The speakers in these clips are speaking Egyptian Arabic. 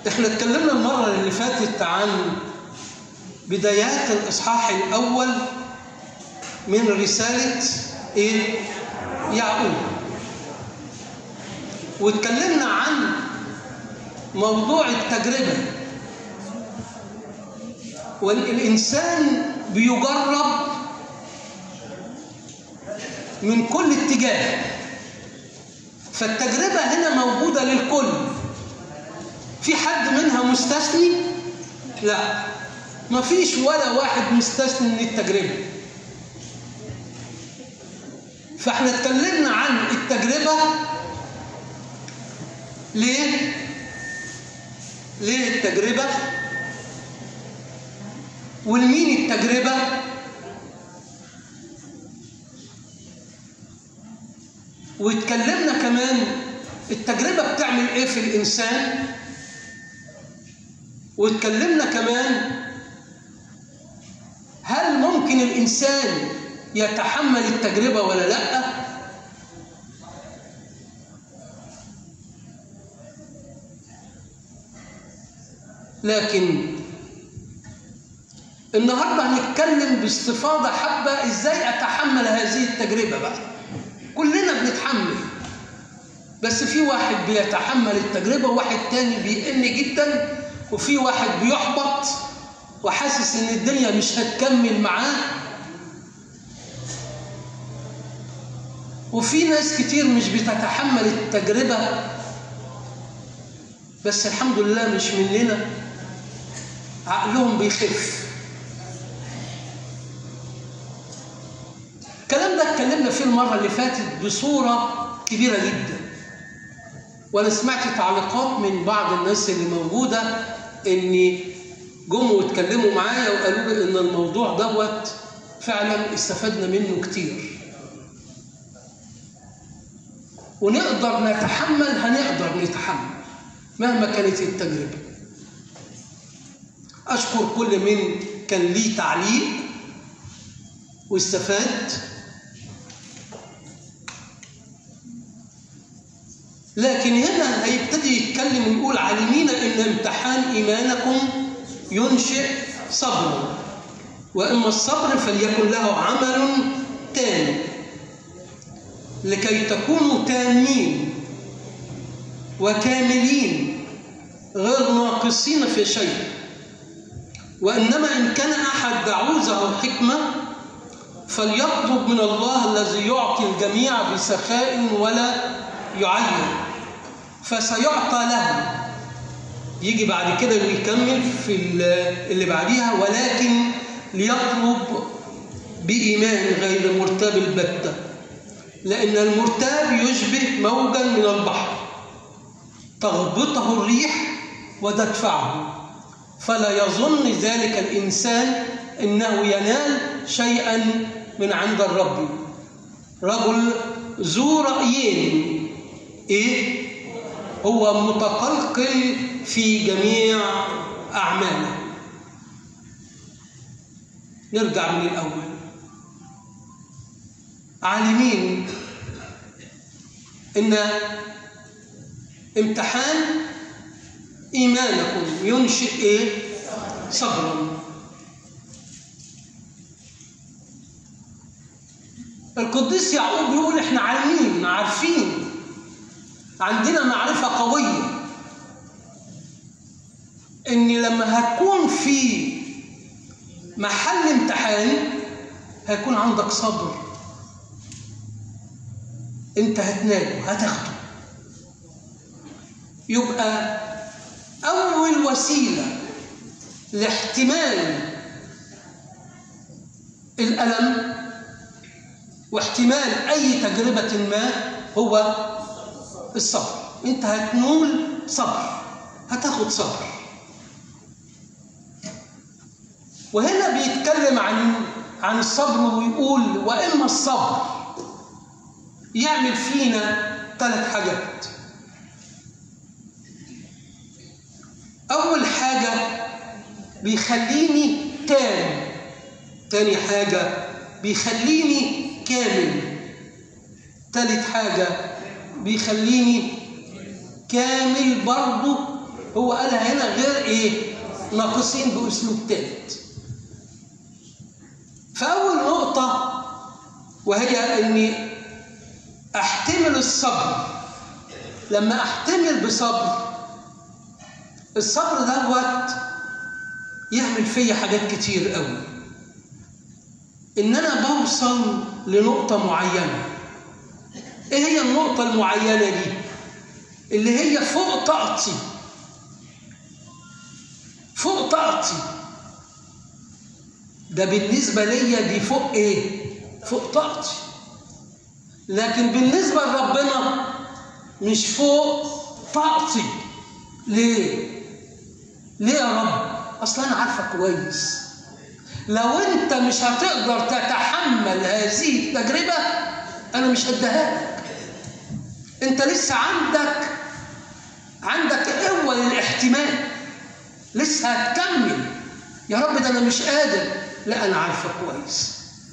احنا اتكلمنا المرة اللي فاتت عن بدايات الإصحاح الأول من رسالة إيه؟ يعقوب واتكلمنا عن موضوع التجربة والإنسان بيجرب من كل اتجاه فالتجربة هنا موجودة للكل في حد منها مستثني؟ لا مفيش ولا واحد مستثني من التجربة فاحنا اتكلمنا عن التجربة ليه؟ ليه التجربة؟ ولمين التجربة؟ واتكلمنا كمان التجربة بتعمل ايه في الإنسان؟ واتكلمنا كمان هل ممكن الإنسان يتحمل التجربة ولا لأ؟ لكن النهارده هنتكلم باستفاضة حبة ازاي اتحمل هذه التجربة بقى كلنا بنتحمل بس في واحد بيتحمل التجربة وواحد تاني بيئن جدا وفي واحد بيحبط وحاسس ان الدنيا مش هتكمل معاه وفي ناس كتير مش بتتحمل التجربة بس الحمد لله مش مننا عقلهم بيخف الكلام ده اتكلمنا فيه المرة اللي فاتت بصورة كبيرة جدا وأنا سمعت تعليقات من بعض الناس اللي موجودة إن جم واتكلموا معايا وقالوا لي إن الموضوع دوت فعلا استفدنا منه كتير ونقدر نتحمل هنقدر نتحمل مهما كانت التجربة أشكر كل من كان ليه تعليق واستفاد لكن هنا هيبتدي يتكلم ويقول عالمين ان امتحان ايمانكم ينشئ صبرا واما الصبر فليكن له عمل تام لكي تكونوا تامين وكاملين غير ناقصين في شيء وانما ان كان احد دعوزه او حكمه فليطلب من الله الذي يعطي الجميع بسخاء ولا يعين فسيعطى له يجي بعد كده ويكمل في اللي بعديها ولكن ليطلب بإيمان غير مرتاب البتة لأن المرتاب يشبه موجا من البحر تغبطه الريح وتدفعه فلا يظن ذلك الإنسان إنه ينال شيئا من عند الرب رجل ذو رأيين إيه؟ هو متقلقل في جميع أعماله نرجع من الأول عالمين إن امتحان إيمانكم ينشئ إيه؟ صبرا القديس يعقوب بيقول احنا عالمين عارفين عندنا معرفة قوية ان لما هتكون في محل امتحان هيكون عندك صبر انت هتناله هتاخده يبقى اول وسيله لاحتمال الالم واحتمال اي تجربه ما هو الصبر انت هتنول صبر هتاخد صبر وهنا بيتكلم عن عن الصبر ويقول واما الصبر يعمل فينا ثلاث حاجات اول حاجه بيخليني تام تاني حاجه بيخليني كامل تالت حاجه بيخليني كامل برضه هو قالها هنا غير ايه ناقصين باسلوب ثالث فاول نقطه وهي اني احتمل الصبر لما احتمل بصبر الصبر دوت يعمل فيا حاجات كتير قوي ان انا بوصل لنقطه معينه ايه هي النقطه المعينه دي اللي هي فوق طاقتي فوق طاقتي ده بالنسبه ليا دي فوق ايه فوق طاقتي لكن بالنسبه لربنا مش فوق طاقتي ليه ليه يا رب اصل انا عارفك كويس لو انت مش هتقدر تتحمل هذه التجربه انا مش هديها لك انت لسه عندك عندك قوه للاحتمال لسه هتكمل يا رب ده انا مش قادر لا انا عارفك كويس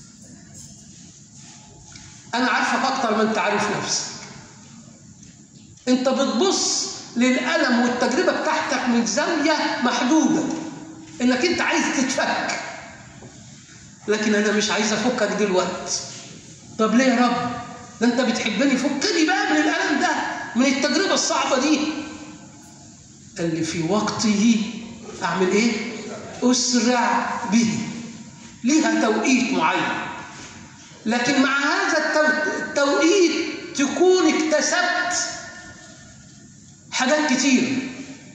انا عارفك اكتر ما انت عارف نفسك انت بتبص للالم والتجربه بتاعتك من زاويه محدوده انك انت عايز تتفك لكن انا مش عايز افكك دلوقتي طب ليه يا رب ده انت بتحبني فكني بقى من الالم ده من التجربه الصعبه دي قال لي في وقته اعمل ايه اسرع به ليها توقيت معين لكن مع هذا التوقيت تكون اكتسبت حاجات كتير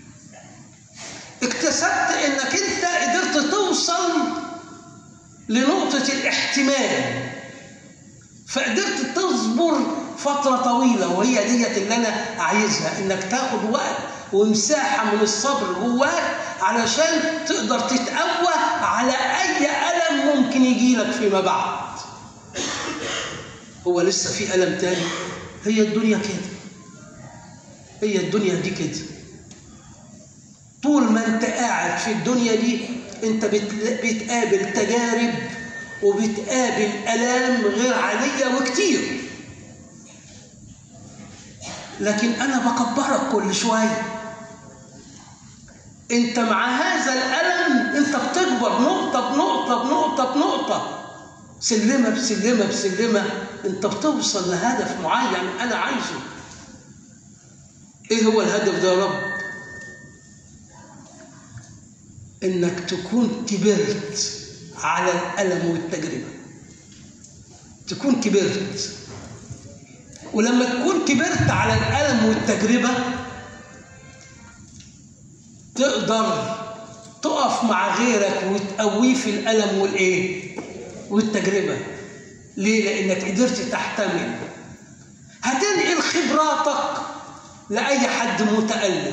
اكتسبت انك انت قدرت توصل لنقطة الاحتمال فقدرت تصبر فترة طويلة وهي ديت اللي أنا عايزها إنك تاخد وقت ومساحة من الصبر جواك علشان تقدر تتقوى على أي ألم ممكن يجيلك فيما بعد. هو لسه في ألم تاني؟ هي الدنيا كده. هي الدنيا دي كده. طول ما أنت قاعد في الدنيا دي أنت بتقابل تجارب وبتقابل آلام غير عادية وكتير لكن أنا بكبرك كل شوية أنت مع هذا الألم أنت بتكبر نقطة بنقطة بنقطة بنقطة سلمة بسلمة بسلمة أنت بتوصل لهدف معين أنا عايزه إيه هو الهدف ده يا رب؟ إنك تكون كبرت على الألم والتجربة تكون كبرت ولما تكون كبرت على الألم والتجربة تقدر تقف مع غيرك وتقويه في الألم والإيه؟ والتجربة ليه؟ لأنك قدرت تحتمل هتنقل خبراتك لأي حد متألم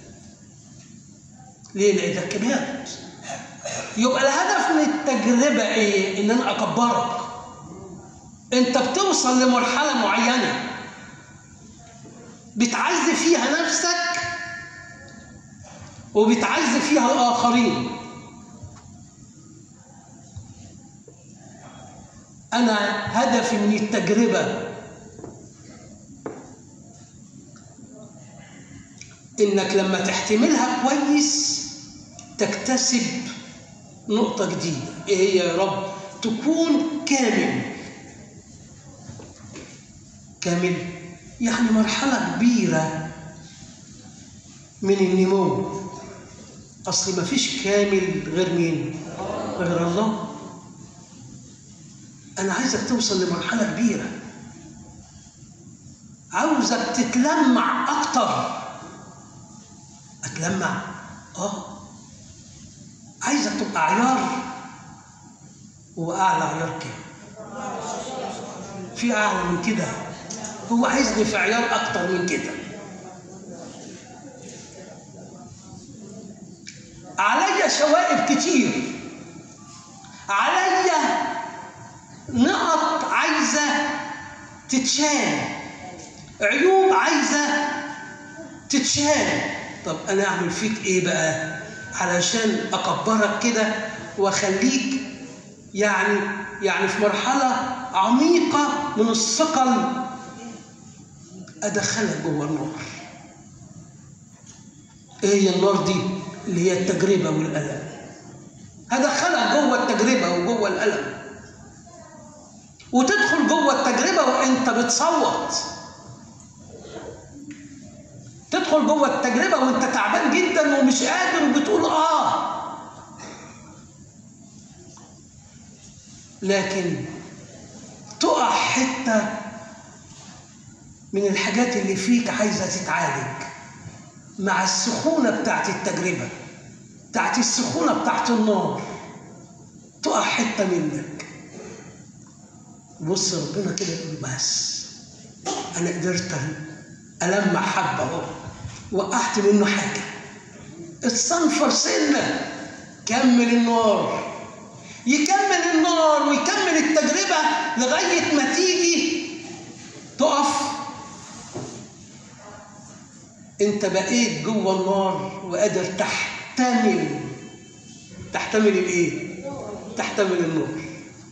ليه؟ لأنك كبرت يبقى الهدف من التجربة إيه؟ إن أنا أكبرك. أنت بتوصل لمرحلة معينة بتعز فيها نفسك وبتعز فيها الآخرين. أنا هدفي من التجربة إنك لما تحتملها كويس تكتسب نقطة جديدة إيه هي يا رب تكون كامل كامل يعني مرحلة كبيرة من النمو أصل ما فيش كامل غير مين غير الله أنا عايزك توصل لمرحلة كبيرة عاوزك تتلمع أكتر أتلمع آه عايزك تبقى عيار هو اعلى عيار كام في اعلى من كده هو عايزني في عيار اكتر من كده عليا شوائب كتير عليا نقط عايزه تتشال عيوب عايزه تتشال طب انا اعمل فيك ايه بقى علشان اكبرك كده واخليك يعني يعني في مرحله عميقه من الثقل ادخلك جوه النار ايه هي النار دي اللي هي التجربه والالم هدخلك جوه التجربه وجوه الالم وتدخل جوه التجربه وانت بتصوت تدخل جوه التجربه وانت تعبان جدا ومش قادر وبتقول اه لكن تقع حته من الحاجات اللي فيك عايزه تتعالج مع السخونه بتاعت التجربه بتاعت السخونه بتاعت النار تقع حته منك بص ربنا كده يقول بس انا قدرت ألمع حبه اهو وقعت منه حاجه اتصنفر سنه كمل النار يكمل النار ويكمل التجربه لغايه ما تيجي تقف انت بقيت جوه النار وقادر تحتمل تحتمل الايه تحتمل النار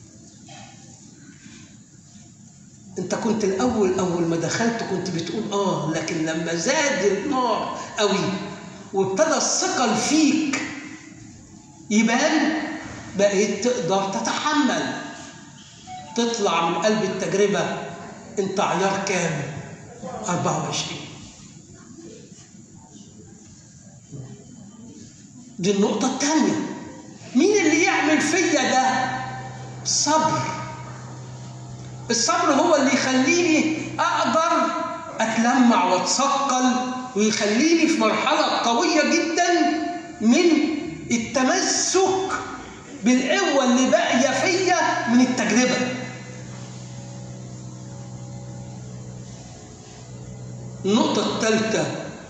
انت كنت الاول اول ما دخلت كنت بتقول اه لكن لما زاد النار قوي وابتدى الثقل فيك يبان بقيت تقدر تتحمل تطلع من قلب التجربه انت عيار كام 24 دي النقطة الثانية مين اللي يعمل فيا ده؟ الصبر الصبر هو اللي يخليني أقدر أتلمع وأتثقل ويخليني في مرحلة قوية جدا من التمسك بالقوة اللي باقية فيا من التجربة النقطة الثالثة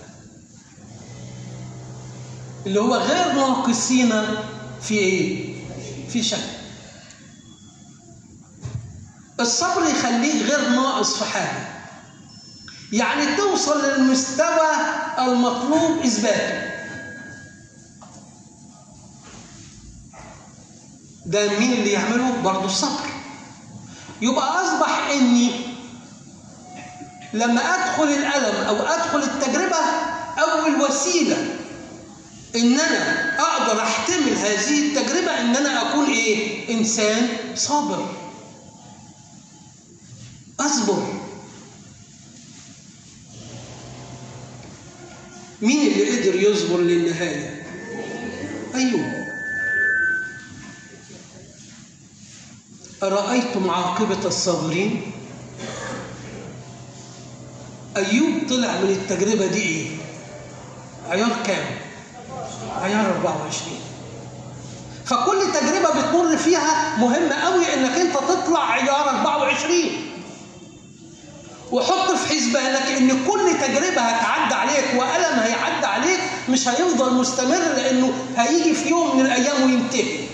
اللي هو غير ناقصين في ايه؟ في شك. الصبر يخليك غير ناقص في حاجه. يعني توصل للمستوى المطلوب اثباته. ده مين اللي يعمله؟ برضه الصبر. يبقى اصبح اني لما ادخل الالم او ادخل التجربه اول وسيله ان انا اقدر احتمل هذه التجربه ان انا اكون ايه انسان صابر اصبر مين اللي قدر يصبر للنهايه ايوب ارايتم عاقبه الصابرين ايوب طلع من التجربه دي ايه عيار كام عيار 24 فكل تجربه بتمر فيها مهمه قوي انك انت تطلع عيار 24 وحط في حسبانك ان كل تجربه هتعدي عليك والم هيعدي عليك مش هيفضل مستمر لانه هيجي في يوم من الايام وينتهي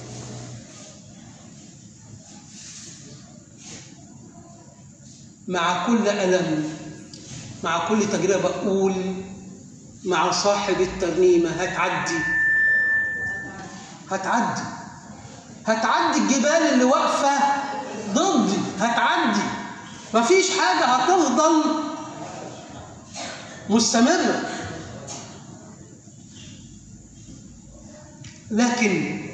مع كل الم مع كل تجربه اقول مع صاحب الترنيمة هتعدي هتعدي هتعدي الجبال اللي واقفة ضدي هتعدي مفيش حاجة هتفضل مستمرة لكن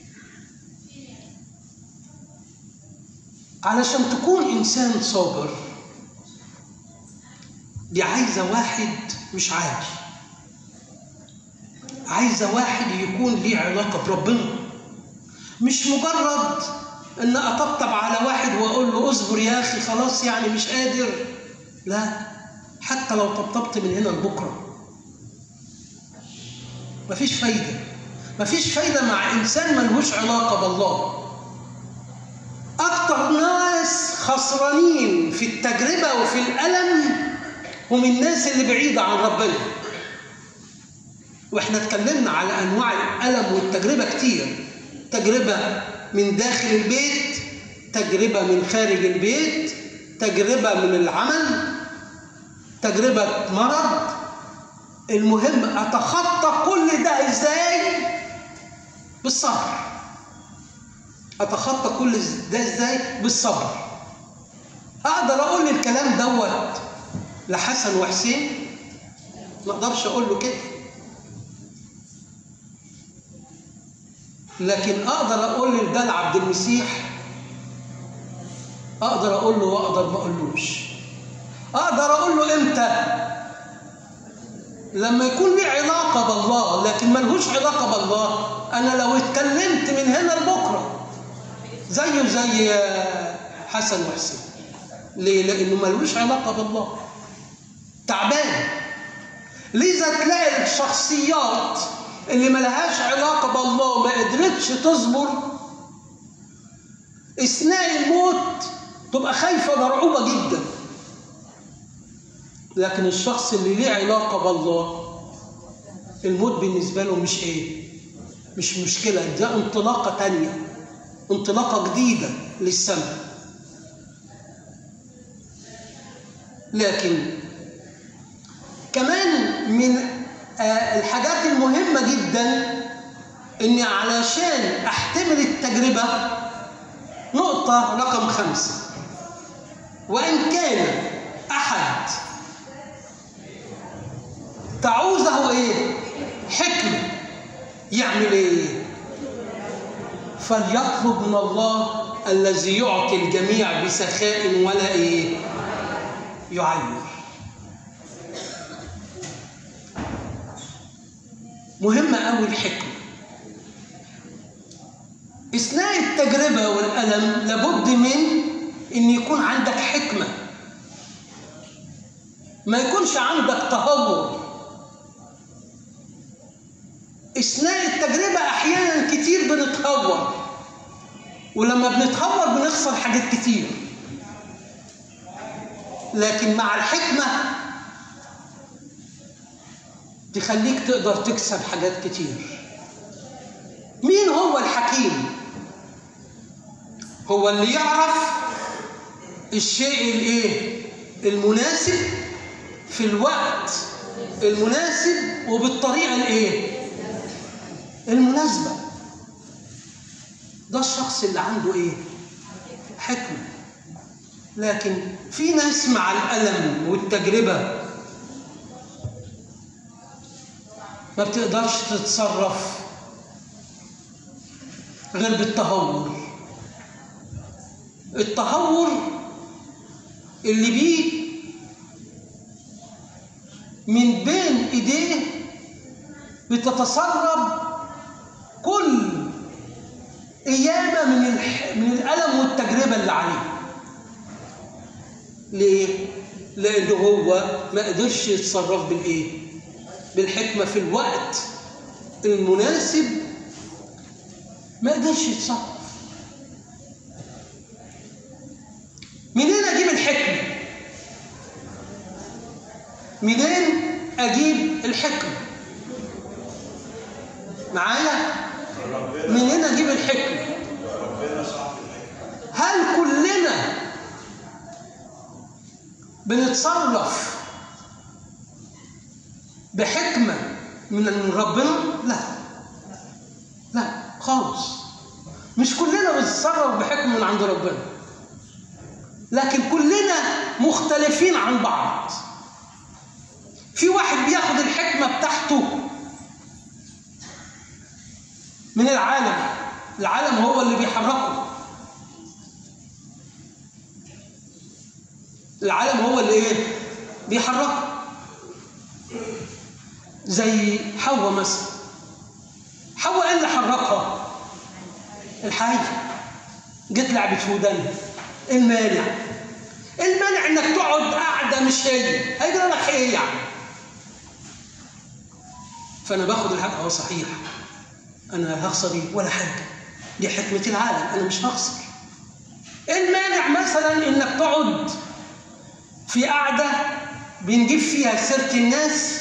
علشان تكون إنسان صابر دي عايزة واحد مش عادي عايزه واحد يكون ليه علاقه بربنا مش مجرد ان اطبطب على واحد واقول له اصبر يا اخي خلاص يعني مش قادر لا حتى لو طبطبت من هنا لبكره مفيش فايده مفيش فايده مع انسان ملهوش علاقه بالله اكتر ناس خسرانين في التجربه وفي الالم هم الناس اللي بعيده عن ربنا واحنا اتكلمنا على انواع الالم والتجربه كتير تجربه من داخل البيت تجربه من خارج البيت تجربه من العمل تجربه مرض المهم اتخطى كل ده ازاي بالصبر اتخطى كل ده ازاي بالصبر اقدر اقول الكلام دوت لحسن وحسين ما اقدرش اقول له كده لكن اقدر اقول لده لعبد المسيح اقدر اقول له واقدر ما اقولوش اقدر اقول له امتى لما يكون لي علاقه بالله لكن ملهوش علاقه بالله انا لو اتكلمت من هنا لبكره زيه زي حسن وحسين ليه لانه ملوش علاقه بالله تعبان لذا تلاقي الشخصيات اللي ملهاش علاقه بالله ما قدرتش تصبر اثناء الموت تبقى خايفه مرعوبه جدا لكن الشخص اللي ليه علاقه بالله الموت بالنسبه له مش ايه مش مشكله ده انطلاقه تانية انطلاقه جديده للسماء لكن كمان من الحاجات المهمه جدا اني علشان احتمل التجربه نقطه رقم خمسه وان كان احد تعوزه ايه حكمه يعمل ايه فليطلب من الله الذي يعطي الجميع بسخاء ولا ايه يعير مهمه قوي الحكمه اثناء التجربه والالم لابد من ان يكون عندك حكمه ما يكونش عندك تهور اثناء التجربه احيانا كتير بنتهور ولما بنتهور بنخسر حاجات كتير لكن مع الحكمه تخليك تقدر تكسب حاجات كتير مين هو الحكيم هو اللي يعرف الشيء الايه المناسب في الوقت المناسب وبالطريقه الايه المناسبه ده الشخص اللي عنده ايه حكمه لكن في ناس مع الالم والتجربه ما بتقدرش تتصرف غير بالتهور التهور اللي بيه من بين ايديه بتتسرب كل قيامة من الح... من الألم والتجربة اللي عليه. ليه؟ لأن هو ما قدرش يتصرف بالإيه؟ بالحكمة في الوقت المناسب ما قدرش يتصرف. منين أجيب الحكمة؟ منين أجيب الحكمة؟ معايا؟ منين أجيب الحكمة؟ هل كلنا بنتصرف بحكمة من ربنا؟ لا لا خالص مش كلنا بنتصرف بحكمة من عند ربنا لكن كلنا مختلفين عن بعض في واحد بياخد الحكمة بتاعته من العالم العالم هو اللي بيحركه العالم هو اللي ايه بيحركه زي حواء مثلا حواء ايه اللي حركها الحية جت لعبت في ودانها المانع المانع انك تقعد قاعده مش هي هيجرى لك ايه يعني فانا باخد الحق اه صحيح انا هخسر ايه ولا حاجه دي حكمه العالم انا مش هخسر المانع مثلا انك تقعد في قعده بنجيب فيها سيره الناس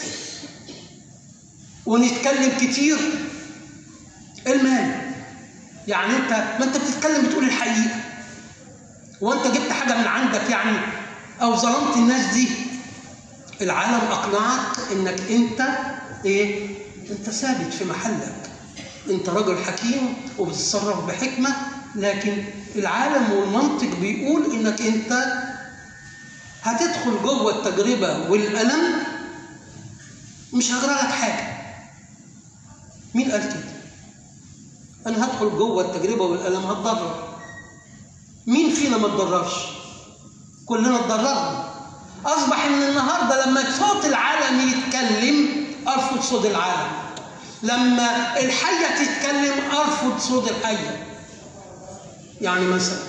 ونتكلم كتير المانع يعني انت ما انت بتتكلم بتقول الحقيقه وانت جبت حاجه من عندك يعني او ظلمت الناس دي العالم اقنعك انك انت ايه انت ثابت في محلك انت رجل حكيم وبتتصرف بحكمه لكن العالم والمنطق بيقول انك انت هتدخل جوه التجربه والالم مش هجرى لك حاجه مين قال كده انا هدخل جوه التجربه والالم هتضرر مين فينا ما اتضررش كلنا اتضررنا اصبح ان النهارده لما صوت العالم يتكلم ارفض صوت العالم لما الحيه تتكلم ارفض صوت الحيه يعني مثلا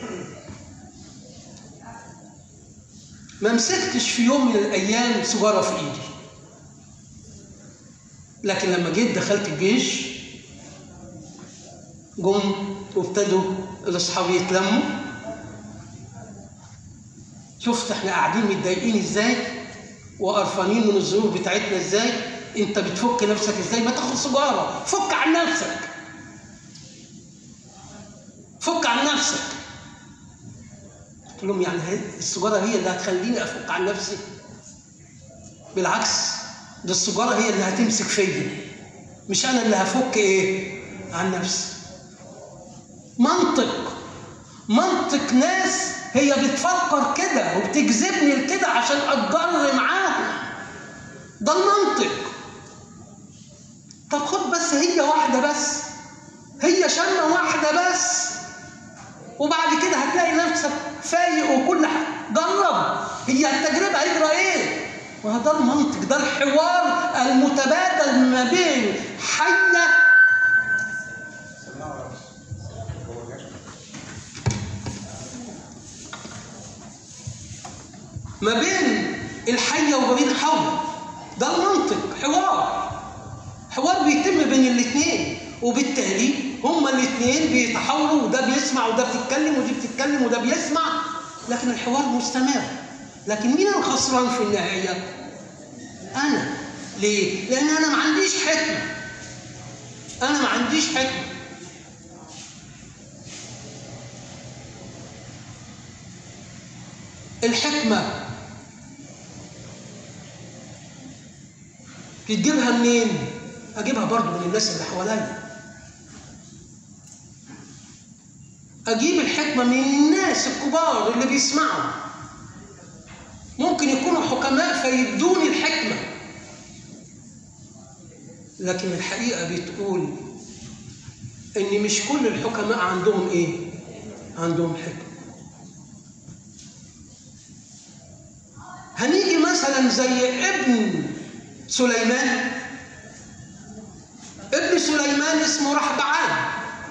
ما مسكتش في يوم من الايام سيجاره في ايدي لكن لما جيت دخلت الجيش جم وابتدوا الاصحاب يتلموا شفت احنا قاعدين متضايقين ازاي وقرفانين من الظروف بتاعتنا ازاي انت بتفك نفسك ازاي ما تاخد سيجاره فك عن نفسك فك عن نفسك قلت لهم يعني السيجاره هي اللي هتخليني افك عن نفسي بالعكس ده السيجاره هي اللي هتمسك فيا مش انا اللي هفك ايه عن نفسي منطق منطق ناس هي بتفكر كده وبتجذبني لكده عشان اتجر معاهم ده المنطق طب خد بس هي واحده بس هي شمه واحده بس وبعد كده هتلاقي نفسك فايق وكل حاجه جرب هي التجربه هيجرى ايه وهذا المنطق ده الحوار المتبادل ما بين حيه ما بين الحية وما بين حواء ده المنطق حوار حوار بيتم بين الاثنين وبالتالي هما الاثنين بيتحاوروا وده بيسمع وده بتتكلم ودي بتتكلم وده بيسمع لكن الحوار مستمر لكن مين الخسران في النهاية؟ أنا ليه؟ لأن أنا ما عنديش حكمة أنا ما عنديش حكمة الحكمة تجيبها منين؟ أجيبها برضو من الناس اللي حواليا أجيب الحكمة من الناس الكبار اللي بيسمعوا ممكن يكونوا حكماء فيدوني الحكمة لكن الحقيقة بتقول إن مش كل الحكماء عندهم إيه؟ عندهم حكمة هنيجي مثلا زي ابن سليمان ابن سليمان اسمه رحبعان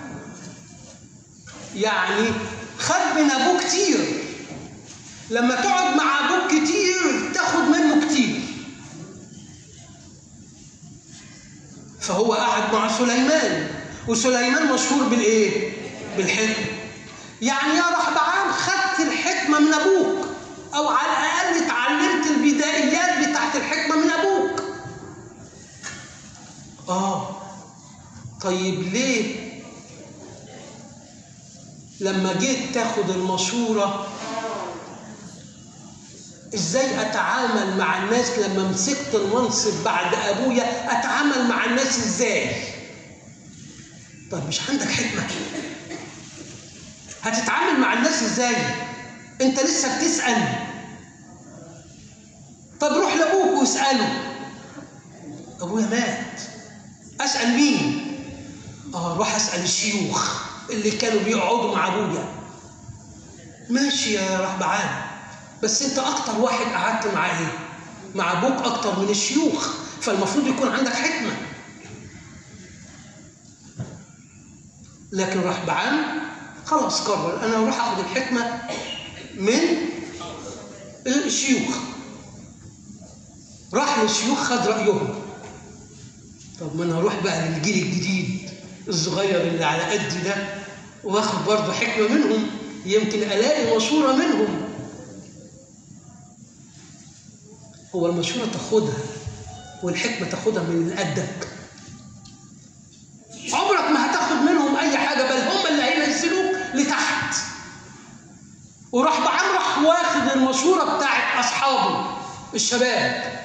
يعني خد من ابوه كتير لما تقعد مع ابوك كتير تاخد منه كتير فهو قعد مع سليمان وسليمان مشهور بالايه بالحكمه يعني يا رحبعان خدت الحكمه من ابوك او على الاقل اتعلمت البدايات بتاعت الحكمه من ابوك اه طيب ليه لما جيت تاخد المشورة ازاي اتعامل مع الناس لما مسكت المنصب بعد ابويا اتعامل مع الناس ازاي طب مش عندك حكمة هتتعامل مع الناس ازاي انت لسه بتسأل طب روح لابوك واسأله ابويا مات اسأل مين اه روح اسأل الشيوخ اللي كانوا بيقعدوا مع ابويا ماشي يا رهبعان بس انت اكتر واحد قعدت معاه ايه مع ابوك اكتر من الشيوخ فالمفروض يكون عندك حكمه لكن رهبعان خلاص قرر انا اروح اخد الحكمه من الشيوخ راح للشيوخ خد رايهم طب ما انا اروح بقى للجيل الجديد الصغير اللي على قدي ده واخد برضه حكمه منهم يمكن الاقي مشوره منهم هو المشوره تاخدها والحكمه تاخدها من اللي قدك عمرك ما هتاخد منهم اي حاجه بل هم اللي هينزلوك لتحت وراح بعم راح واخد المشوره بتاعت اصحابه الشباب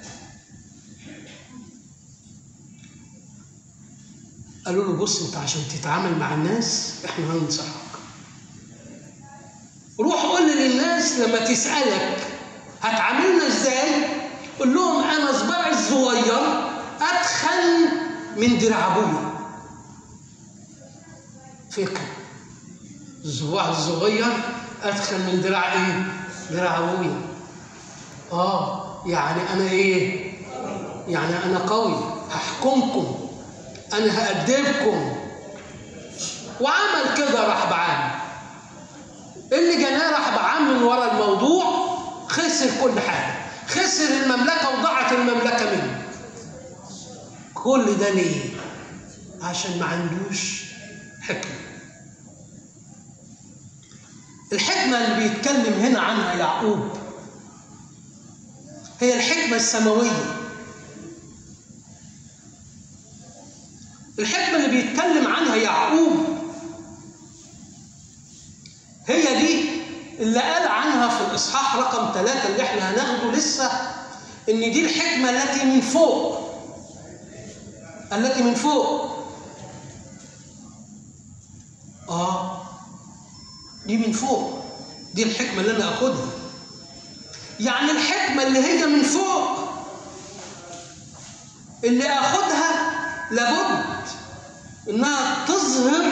قالوا له بص انت عشان تتعامل مع الناس احنا هننصحك روح قول للناس لما تسالك هتعاملنا ازاي قول لهم انا صباعي الصغير اتخن من دراع ابويا فكر الواحد الصغير ادخل من دراع ايه؟ دراع ابويا اه يعني انا ايه؟ يعني انا قوي هحكمكم انا هأدبكم وعمل كده راح بعام اللي جناه راح بعام من ورا الموضوع خسر كل حاجه خسر المملكه وضاعت المملكه منه كل ده ليه؟ عشان ما عندوش حكمه الحكمة اللي بيتكلم هنا عنها يعقوب هي الحكمة السماوية الحكمة اللي بيتكلم عنها يعقوب هي دي اللي قال عنها في الإصحاح رقم ثلاثة اللي احنا هناخده لسه إن دي الحكمة التي من فوق التي من فوق آه دي من فوق دي الحكمة اللي أنا أخدها يعني الحكمة اللي هي من فوق اللي أخدها لابد إنها تظهر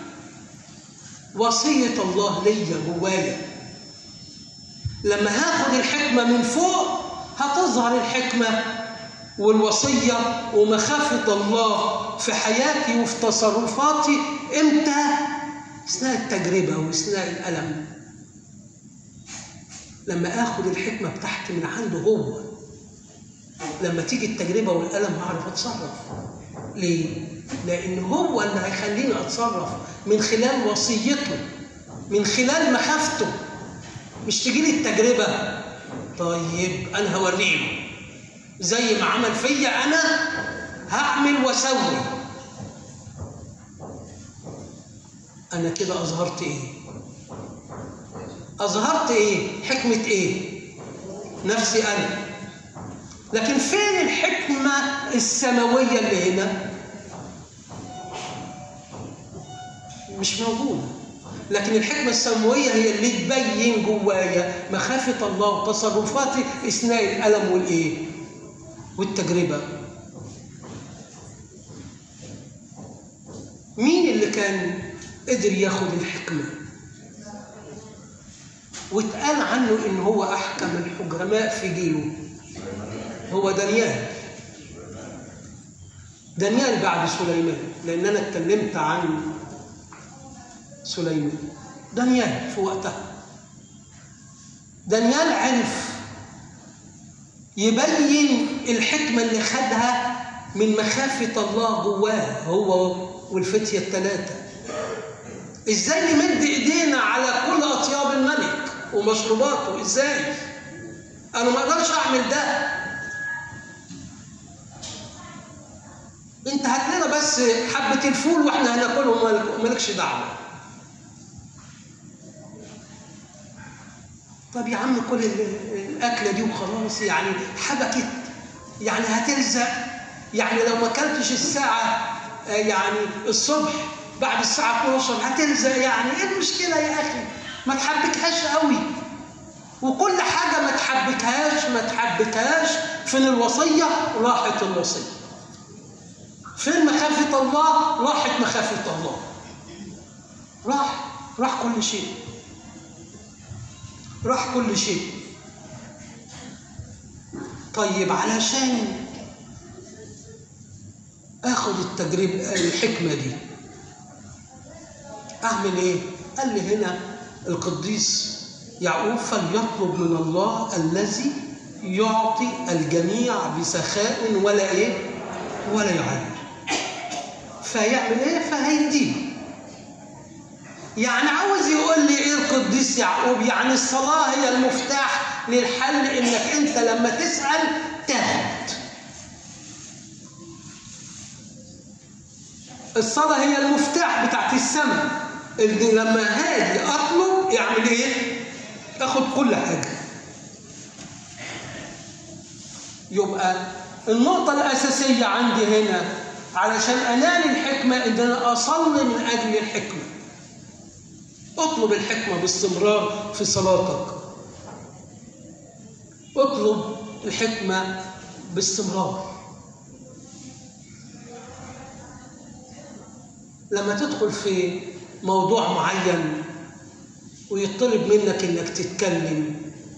وصية الله ليا جوايا لما هاخد الحكمة من فوق هتظهر الحكمة والوصية ومخافة الله في حياتي وفي تصرفاتي إمتى؟ اثناء التجربه واثناء الالم لما اخد الحكمه بتاعتي من عنده هو لما تيجي التجربه والالم هعرف اتصرف ليه لان هو اللي هيخليني اتصرف من خلال وصيته من خلال مخافته مش تجي لي التجربه طيب انا هوريله زي ما عمل فيا انا هعمل واسوي أنا كده أظهرت إيه؟ أظهرت إيه؟ حكمة إيه؟ نفسي أنا لكن فين الحكمة السماوية اللي هنا؟ مش موجودة لكن الحكمة السماوية هي اللي تبين جوايا مخافة الله وتصرفاتي أثناء الألم والإيه؟ والتجربة مين اللي كان قدر ياخد الحكمة واتقال عنه ان هو احكم الحكماء في جيله هو دانيال دانيال بعد سليمان لان انا اتكلمت عن سليمان دانيال في وقتها دانيال عرف يبين الحكمة اللي خدها من مخافة الله جواه هو والفتية الثلاثة ازاي نمد ايدينا على كل اطياب الملك ومشروباته ازاي انا ما اقدرش اعمل ده انت هات لنا بس حبه الفول واحنا هناكلهم مالكش دعوه طب يا عم كل الاكله دي وخلاص يعني حبكت يعني هتلزق يعني لو ما اكلتش الساعه يعني الصبح بعد الساعة 12 هتلزق يعني ايه المشكلة يا أخي؟ ما تحبكهاش قوي وكل حاجة ما تحبكهاش ما تحبكهاش فين الوصية؟ راحت الوصية. فين مخافة الله؟ راحت مخافة الله. راح راح كل شيء. راح كل شيء. طيب علشان اخد التجربة الحكمة دي اعمل ايه قال لي هنا القديس يعقوب فليطلب من الله الذي يعطي الجميع بسخاء ولا ايه ولا يعير فيعمل ايه فهيديه يعني عاوز يقول لي ايه القديس يعقوب يعني الصلاه هي المفتاح للحل انك انت لما تسال تاخد الصلاه هي المفتاح بتاعت السماء اللي لما هاجي اطلب يعمل ايه اخد كل حاجه يبقى النقطة الأساسية عندي هنا علشان أنال الحكمة إن أنا أصلي من أجل الحكمة. اطلب الحكمة باستمرار في صلاتك. اطلب الحكمة باستمرار. لما تدخل في موضوع معين ويطلب منك انك تتكلم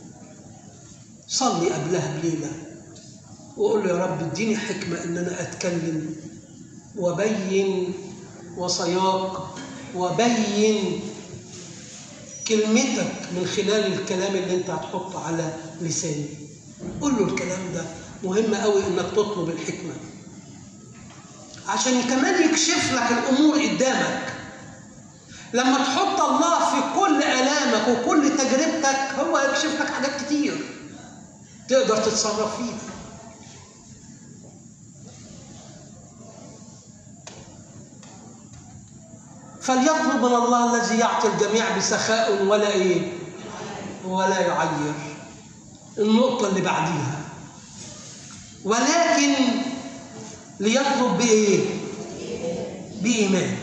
صلي قبلها بليله وقول له يا رب اديني حكمه ان انا اتكلم وبين وصاياك وبين كلمتك من خلال الكلام اللي انت هتحطه على لساني قول له الكلام ده مهم قوي انك تطلب الحكمه عشان كمان يكشف لك الامور قدامك لما تحط الله في كل الامك وكل تجربتك هو هيكشف لك حاجات كتير تقدر تتصرف فيها فليطلب من الله الذي يعطي الجميع بسخاء ولا ايه ولا يعير النقطة اللي بعديها ولكن ليطلب بإيه؟ بإيمان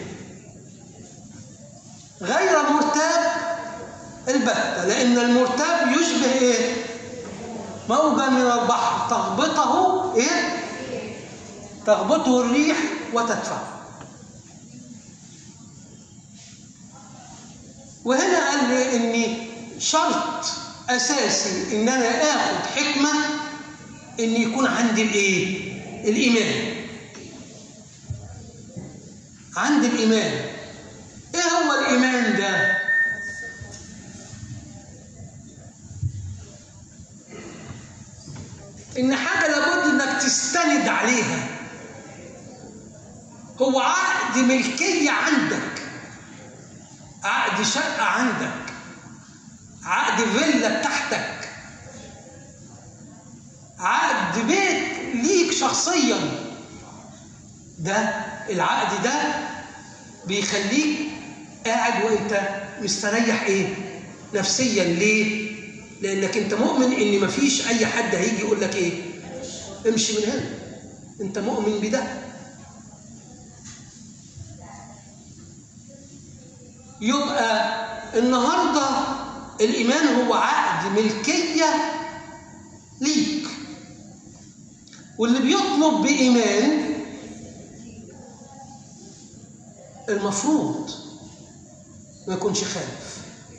غير مرتاب البتة لأن المرتاب يشبه إيه؟ موجة من البحر تغبطه إيه؟ تغبطه الريح وتدفعه وهنا قال لي ان شرط اساسي ان انا اخد حكمه ان يكون عندي الايه الايمان عندي الايمان ايه هو الايمان ده ان حاجه لابد انك تستند عليها هو عقد ملكيه عندك عقد شقة عندك عقد فيلا تحتك عقد بيت ليك شخصيا ده العقد ده بيخليك قاعد وانت مستريح ايه نفسيا ليه لانك انت مؤمن ان مفيش اي حد هيجي يقول لك ايه امشي من هنا انت مؤمن بده يبقى النهارده الايمان هو عقد ملكيه ليك واللي بيطلب بايمان المفروض ما يكونش خايف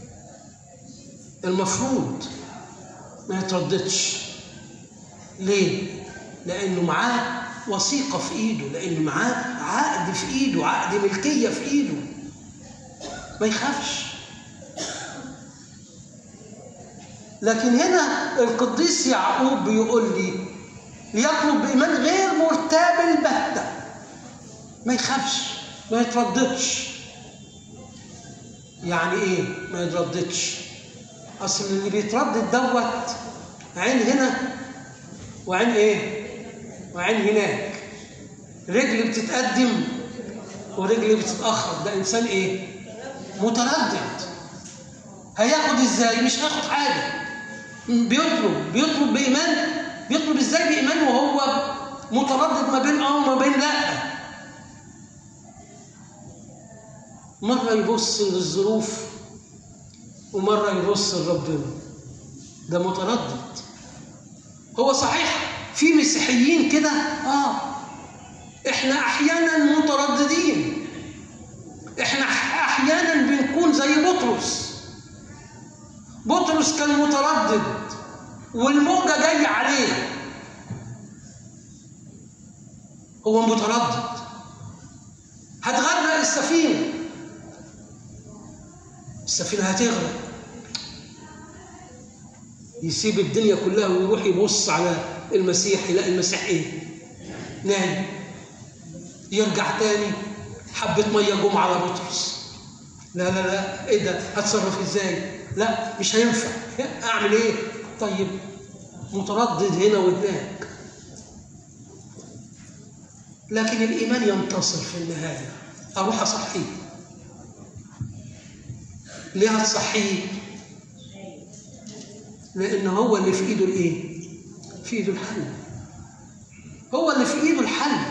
المفروض ما يترددش ليه لانه معاه وثيقه في ايده لانه معاه عقد في ايده عقد ملكيه في ايده ما يخافش لكن هنا القديس يعقوب بيقول لي ليطلب بإيمان غير مرتاب البتة ما يخافش ما يترددش يعني ايه ما يترددش اصل اللي بيتردد دوت عين هنا وعين ايه وعين هناك رجل بتتقدم ورجل بتتاخر ده انسان ايه متردد هياخد ازاي مش هياخد حاجه بيطلب بيطلب بايمان بيطلب ازاي بايمان وهو متردد ما بين اه وما بين لا مره يبص للظروف ومره يبص لربنا ده متردد هو صحيح في مسيحيين كده اه احنا احيانا مترددين احنا احيانا بنكون زي بطرس بطرس كان متردد والموجة جاية عليه هو متردد هتغرق السفينة السفينة هتغرق يسيب الدنيا كلها ويروح يبص على المسيح يلاقي المسيح ايه؟ نايم يرجع تاني حبة مية جم على بطرس لا لا لا ايه ده هتصرف ازاي لا مش هينفع اعمل ايه طيب متردد هنا وهناك لكن الايمان ينتصر في النهايه اروح اصحيه ليه هتصحيه لان هو اللي في ايده الايه في ايده الحل هو اللي في ايده الحل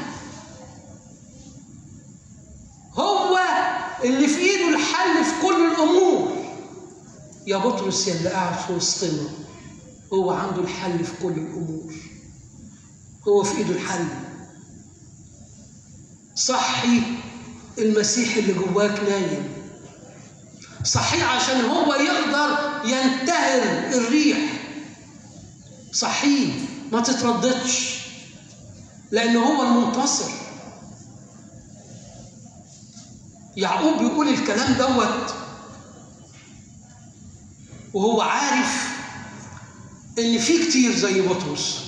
هو اللي في ايده الحل في كل الامور يا بطرس يا اللي قاعد في وسطنا هو عنده الحل في كل الامور هو في ايده الحل صحي المسيح اللي جواك نايم صحيح عشان هو يقدر ينتهر الريح صحيح ما تترددش لأنه هو المنتصر يعقوب بيقول الكلام دوت وهو عارف ان في كتير زي بطرس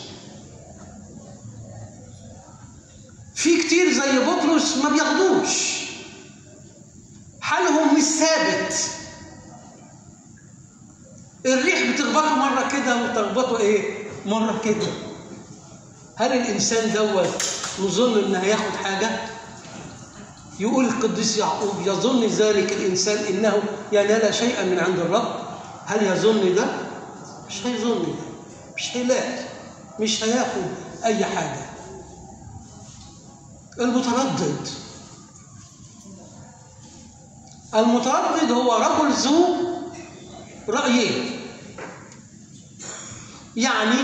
في كتير زي بطرس ما بياخدوش حالهم مش ثابت الريح بتخبطه مره كده وتخبطه ايه مره كده هل الانسان دوت نظن انه هياخد حاجه يقول القديس يعقوب يظن ذلك الانسان انه ينال شيئا من عند الرب هل يظن ده مش هيظن ده مش هيلاقي مش هياخد اي حاجه المتردد المتردد هو رجل ذو رايين يعني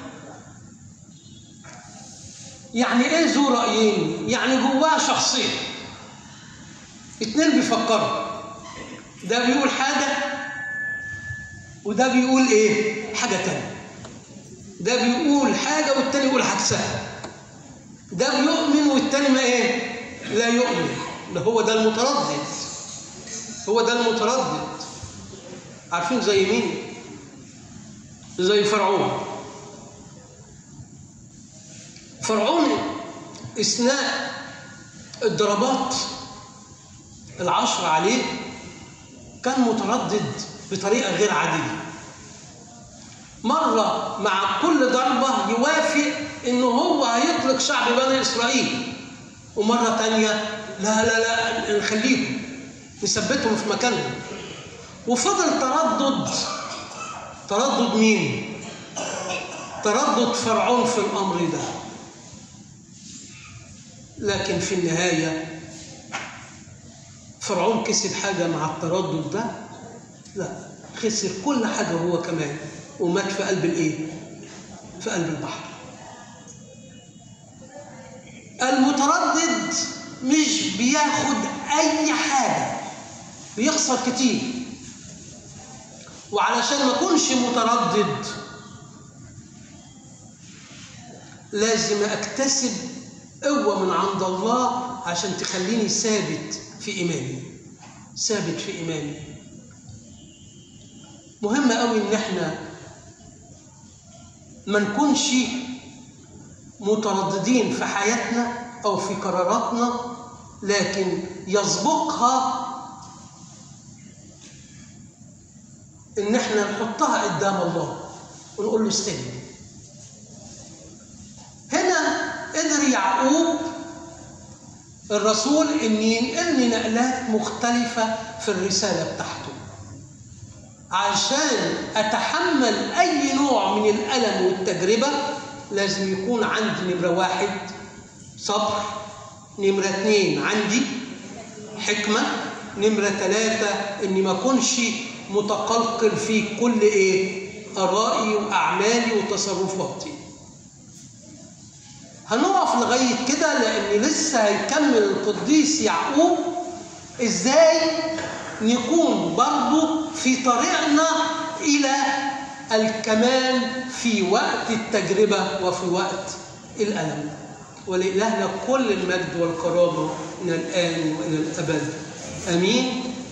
يعني ايه ذو رايين يعني جواه شخصين اتنين بيفكروا ده بيقول حاجه وده بيقول ايه حاجه تانية ده بيقول حاجه والتاني يقول عكسها ده بيؤمن والتاني ما ايه لا يؤمن ده هو ده المتردد هو ده المتردد عارفين زي مين زي فرعون فرعون اثناء الضربات العشر عليه كان متردد بطريقه غير عاديه مره مع كل ضربه يوافق انه هو هيطلق شعب بني اسرائيل ومره تانية لا لا لا نخليهم نثبتهم في مكانهم وفضل تردد تردد مين تردد فرعون في الامر ده لكن في النهايه فرعون كسب حاجه مع التردد ده لا خسر كل حاجه هو كمان ومات في قلب الايه في قلب البحر المتردد مش بياخد اي حاجه بيخسر كتير وعلشان ما اكونش متردد لازم اكتسب قوه من عند الله عشان تخليني ثابت في ايماني ثابت في ايماني مهم قوي ان احنا ما نكونش مترددين في حياتنا او في قراراتنا لكن يسبقها ان احنا نحطها قدام الله ونقول له استني هنا قدر يعقوب الرسول ان ينقلني نقلات مختلفه في الرساله بتاعته عشان اتحمل اي نوع من الالم والتجربه لازم يكون عندي نمره واحد صبر نمره اثنين عندي حكمه نمره ثلاثه اني ما اكونش متقلقل في كل ايه ارائي واعمالي وتصرفاتي هنقف لغايه كده لان لسه هيكمل القديس يعقوب ازاي نكون برضو في طريقنا الى الكمال في وقت التجربه وفي وقت الالم ولإلهنا كل المجد والكرامه من الان والى الابد امين